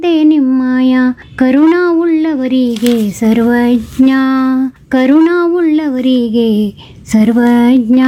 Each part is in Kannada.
ದೇ ನಿಮ್ಮಯ ಕರುಣಾವುಳ್ಳವರಿಗೆ ಸರ್ವಜ್ಞ ಕರುಣಾವುಳ್ಳವರಿಗೆ ಸರ್ವಜ್ಞ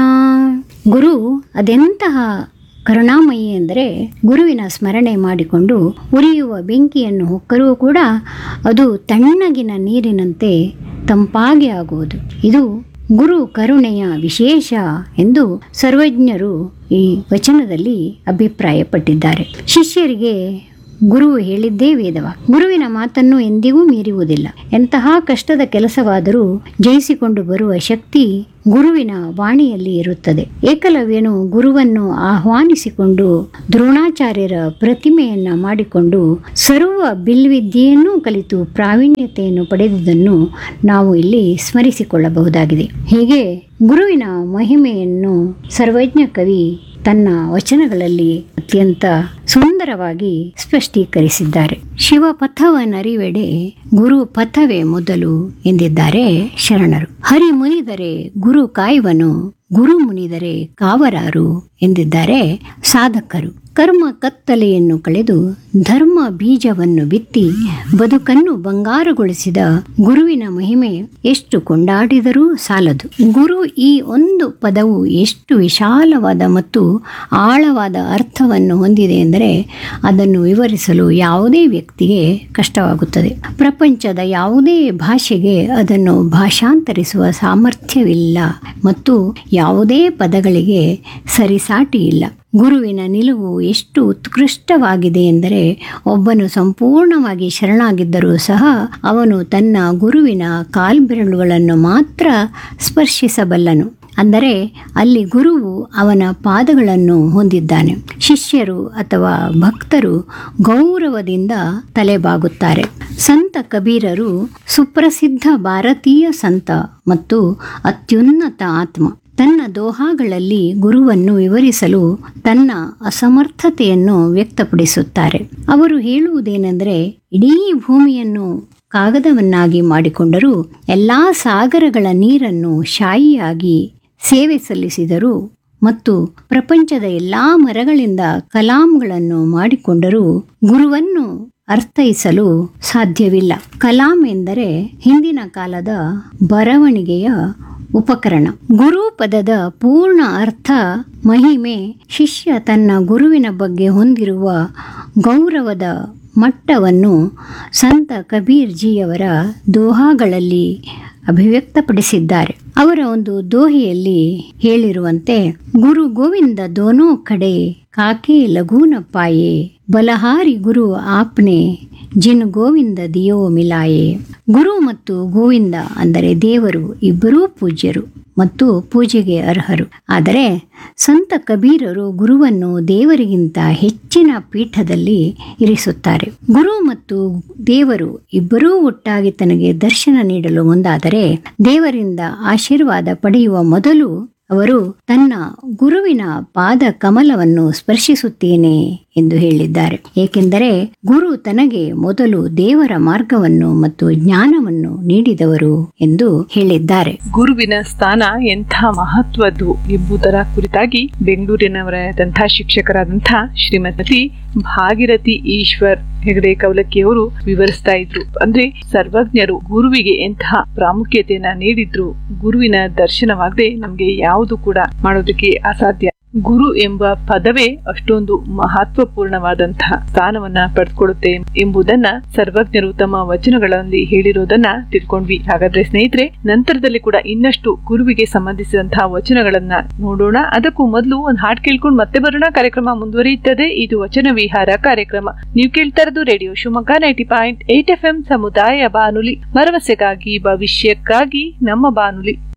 ಗುರು ಅದೆಂತಹ ಕರುಣಾಮಯಿ ಎಂದರೆ ಗುರುವಿನ ಸ್ಮರಣೆ ಮಾಡಿಕೊಂಡು ಉರಿಯುವ ಬೆಂಕಿಯನ್ನು ಹೊಕ್ಕರೂ ಕೂಡ ಅದು ತಣ್ಣಗಿನ ನೀರಿನಂತೆ ತಂಪಾಗಿ ಆಗುವುದು ಇದು ಗುರು ಕರುಣೆಯ ವಿಶೇಷ ಎಂದು ಸರ್ವಜ್ಞರು ಈ ವಚನದಲ್ಲಿ ಅಭಿಪ್ರಾಯಪಟ್ಟಿದ್ದಾರೆ ಶಿಷ್ಯರಿಗೆ ಗುರು ಹೇಳಿದ್ದೇ ವೇದವ ಗುರುವಿನ ಮಾತನ್ನು ಎಂದಿಗೂ ಮೀರುವುದಿಲ್ಲ ಎಂತಹ ಕಷ್ಟದ ಕೆಲಸವಾದರೂ ಜಯಿಸಿಕೊಂಡು ಬರುವ ಶಕ್ತಿ ಗುರುವಿನ ವಾಣಿಯಲ್ಲಿ ಇರುತ್ತದೆ ಏಕಲವ್ಯನು ಗುರುವನ್ನು ಆಹ್ವಾನಿಸಿಕೊಂಡು ದ್ರೋಣಾಚಾರ್ಯರ ಪ್ರತಿಮೆಯನ್ನ ಮಾಡಿಕೊಂಡು ಸರ್ವ ಬಿಲ್ವಿದ್ಯೆಯನ್ನೂ ಕಲಿತು ಪ್ರಾವೀಣ್ಯತೆಯನ್ನು ಪಡೆದುದನ್ನು ನಾವು ಇಲ್ಲಿ ಸ್ಮರಿಸಿಕೊಳ್ಳಬಹುದಾಗಿದೆ ಹೀಗೆ ಗುರುವಿನ ಮಹಿಮೆಯನ್ನು ಸರ್ವಜ್ಞ ಕವಿ ತನ್ನ ವಚನಗಳಲ್ಲಿ ಅತ್ಯಂತ ಸುಂದರವಾಗಿ ಸ್ಪಷ್ಟೀಕರಿಸಿದ್ದಾರೆ ಶಿವ ಪಥವನರಿವೆಡೆ ಗುರು ಪಥವೇ ಮೊದಲು ಎಂದಿದ್ದಾರೆ ಶರಣರು ಹರಿ ಮುನಿದರೆ ಗುರು ಕಾಯುವನು ಗುರು ಮುನಿದರೆ ಕಾವರಾರು ಎಂದಿದ್ದಾರೆ ಸಾಧಕರು ಕರ್ಮ ಕತ್ತಲೆಯನ್ನು ಕಳೆದು ಧರ್ಮ ಬೀಜವನ್ನು ಬಿತ್ತಿ ಬದುಕನ್ನು ಬಂಗಾರಗೊಳಿಸಿದ ಗುರುವಿನ ಮಹಿಮೆ ಎಷ್ಟು ಕೊಂಡಾಡಿದರೂ ಸಾಲದು ಗುರು ಈ ಒಂದು ಪದವು ಎಷ್ಟು ವಿಶಾಲವಾದ ಮತ್ತು ಆಳವಾದ ಅರ್ಥವನ್ನು ಹೊಂದಿದೆ ಎಂದರೆ ಅದನ್ನು ವಿವರಿಸಲು ಯಾವುದೇ ವ್ಯಕ್ತಿಗೆ ಕಷ್ಟವಾಗುತ್ತದೆ ಪ್ರಪಂಚದ ಯಾವುದೇ ಭಾಷೆಗೆ ಅದನ್ನು ಭಾಷಾಂತರಿಸುವ ಸಾಮರ್ಥ್ಯವಿಲ್ಲ ಮತ್ತು ಯಾವುದೇ ಪದಗಳಿಗೆ ಸರಿಸಾಟಿ ಇಲ್ಲ ಗುರುವಿನ ನಿಲುವು ಎಷ್ಟು ಉತ್ಕೃಷ್ಟವಾಗಿದೆ ಎಂದರೆ ಒಬ್ಬನು ಸಂಪೂರ್ಣವಾಗಿ ಶರಣಾಗಿದ್ದರೂ ಸಹ ಅವನು ತನ್ನ ಗುರುವಿನ ಕಾಲ್ಬೆರಳುಗಳನ್ನು ಮಾತ್ರ ಸ್ಪರ್ಶಿಸಬಲ್ಲನು ಅಂದರೆ ಅಲ್ಲಿ ಗುರುವು ಅವನ ಪಾದಗಳನ್ನು ಹೊಂದಿದ್ದಾನೆ ಶಿಷ್ಯರು ಅಥವಾ ಭಕ್ತರು ಗೌರವದಿಂದ ತಲೆಬಾಗುತ್ತಾರೆ ಸಂತ ಕಬೀರರು ಸುಪ್ರಸಿದ್ಧ ಭಾರತೀಯ ಸಂತ ಮತ್ತು ಅತ್ಯುನ್ನತ ಆತ್ಮ ತನ್ನ ದೋಹಾಗಳಲ್ಲಿ ಗುರುವನ್ನು ವಿವರಿಸಲು ತನ್ನ ಅಸಮರ್ಥತೆಯನ್ನು ವ್ಯಕ್ತಪಡಿಸುತ್ತಾರೆ ಅವರು ಹೇಳುವುದೇನೆಂದರೆ ಇಡೀ ಭೂಮಿಯನ್ನು ಕಾಗದವನ್ನಾಗಿ ಮಾಡಿಕೊಂಡರೂ ಎಲ್ಲ ಸಾಗರಗಳ ನೀರನ್ನು ಶಾಯಿಯಾಗಿ ಸೇವೆ ಸಲ್ಲಿಸಿದರು ಮತ್ತು ಪ್ರಪಂಚದ ಎಲ್ಲ ಮರಗಳಿಂದ ಕಲಾಂಗಳನ್ನು ಮಾಡಿಕೊಂಡರೂ ಗುರುವನ್ನು ಅರ್ಥೈಸಲು ಸಾಧ್ಯವಿಲ್ಲ ಕಲಾಂ ಎಂದರೆ ಹಿಂದಿನ ಕಾಲದ ಬರವಣಿಗೆಯ ಉಪಕರಣ ಗುರು ಪದದ ಪೂರ್ಣ ಅರ್ಥ ಮಹಿಮೆ ಶಿಷ್ಯ ತನ್ನ ಗುರುವಿನ ಬಗ್ಗೆ ಹೊಂದಿರುವ ಗೌರವದ ಮಟ್ಟವನ್ನು ಸಂತ ಕಬೀರ್ ಜಿಯವರ ದೋಹಾಗಳಲ್ಲಿ ಅಭಿವ್ಯಕ್ತಪಡಿಸಿದ್ದಾರೆ ಅವರ ಒಂದು ದೋಹೆಯಲ್ಲಿ ಹೇಳಿರುವಂತೆ ಗುರು ಗೋವಿಂದ ದೋನೋ ಕಡೆ ಕಾಕೆ ಲಘೂನ ಪಾಯೆ ಬಲಹಾರಿ ಗುರು ಆಪ್ನೆ ಜಿನ್ ಗೋವಿಂದ ದಿಯೋ ಮಿಲಾಯೆ ಗುರು ಮತ್ತು ಗೋವಿಂದ ಅಂದರೆ ದೇವರು ಇಬ್ಬರೂ ಪೂಜ್ಯರು ಮತ್ತು ಪೂಜೆಗೆ ಅರ್ಹರು ಆದರೆ ಸಂತ ಕಬೀರರು ಗುರುವನ್ನು ದೇವರಿಗಿಂತ ಹೆಚ್ಚಿನ ಪೀಠದಲ್ಲಿ ಇರಿಸುತ್ತಾರೆ ಗುರು ಮತ್ತು ದೇವರು ಇಬ್ಬರೂ ಒಟ್ಟಾಗಿ ತನಗೆ ದರ್ಶನ ನೀಡಲು ಮುಂದಾದರೆ ದೇವರಿಂದ ಆಶೀರ್ವಾದ ಪಡೆಯುವ ಮೊದಲು ಅವರು ತನ್ನ ಗುರುವಿನ ಪಾದ ಕಮಲವನ್ನು ಸ್ಪರ್ಶಿಸುತ್ತೇನೆ ಎಂದು ಹೇಳಿದ್ದಾರೆ ಏಕೆಂದರೆ ಗುರು ತನಗೆ ಮೊದಲು ದೇವರ ಮಾರ್ಗವನ್ನು ಮತ್ತು ಜ್ಞಾನವನ್ನು ನೀಡಿದವರು ಎಂದು ಹೇಳಿದ್ದಾರೆ ಗುರುವಿನ ಸ್ಥಾನ ಎಂಥ ಮಹತ್ವದ್ದು ಎಂಬುದರ ಕುರಿತಾಗಿ ಬೆಂಗಳೂರಿನವರಾದಂತಹ ಶಿಕ್ಷಕರಾದಂತಹ ಶ್ರೀಮತಿ ಭಾಗಿರಥಿ ಈಶ್ವರ್ ಹೆಗಡೆ ಕವಲಕ್ಕಿಯವರು ವಿವರಿಸ್ತಾ ಇದ್ರು ಅಂದ್ರೆ ಸರ್ವಜ್ಞರು ಗುರುವಿಗೆ ಎಂತಹ ಪ್ರಾಮುಖ್ಯತೆಯನ್ನ ನೀಡಿದ್ರು ಗುರುವಿನ ದರ್ಶನವಾಗದೆ ನಮ್ಗೆ ಯಾವುದು ಕೂಡ ಮಾಡೋದಕ್ಕೆ ಅಸಾಧ್ಯ ಗುರು ಎಂಬ ಪದವೇ ಅಷ್ಟೊಂದು ಮಹತ್ವಪೂರ್ಣವಾದಂತಹ ಸ್ಥಾನವನ್ನ ಪಡೆದುಕೊಳ್ಳುತ್ತೆ ಎಂಬುದನ್ನ ಸರ್ವಜ್ಞರು ತಮ್ಮ ವಚನಗಳಲ್ಲಿ ಹೇಳಿರೋದನ್ನ ತಿಳ್ಕೊಂಡ್ವಿ ಹಾಗಾದ್ರೆ ಸ್ನೇಹಿತರೆ ನಂತರದಲ್ಲಿ ಕೂಡ ಇನ್ನಷ್ಟು ಗುರುವಿಗೆ ಸಂಬಂಧಿಸಿದಂತಹ ವಚನಗಳನ್ನ ನೋಡೋಣ ಅದಕ್ಕೂ ಮೊದಲು ಒಂದು ಹಾಡ್ ಕೇಳ್ಕೊಂಡು ಮತ್ತೆ ಬರೋಣ ಕಾರ್ಯಕ್ರಮ ಮುಂದುವರಿಯುತ್ತದೆ ಇದು ವಚನ ವಿಹಾರ ಕಾರ್ಯಕ್ರಮ ನೀವು ಕೇಳ್ತಾ ಇರೋದು radio Shivamogga ninety point eight F M ಸಮುದಾಯ ಬಾನುಲಿ ಭರವಸೆಗಾಗಿ ಭವಿಷ್ಯಕ್ಕಾಗಿ ನಮ್ಮ ಬಾನುಲಿ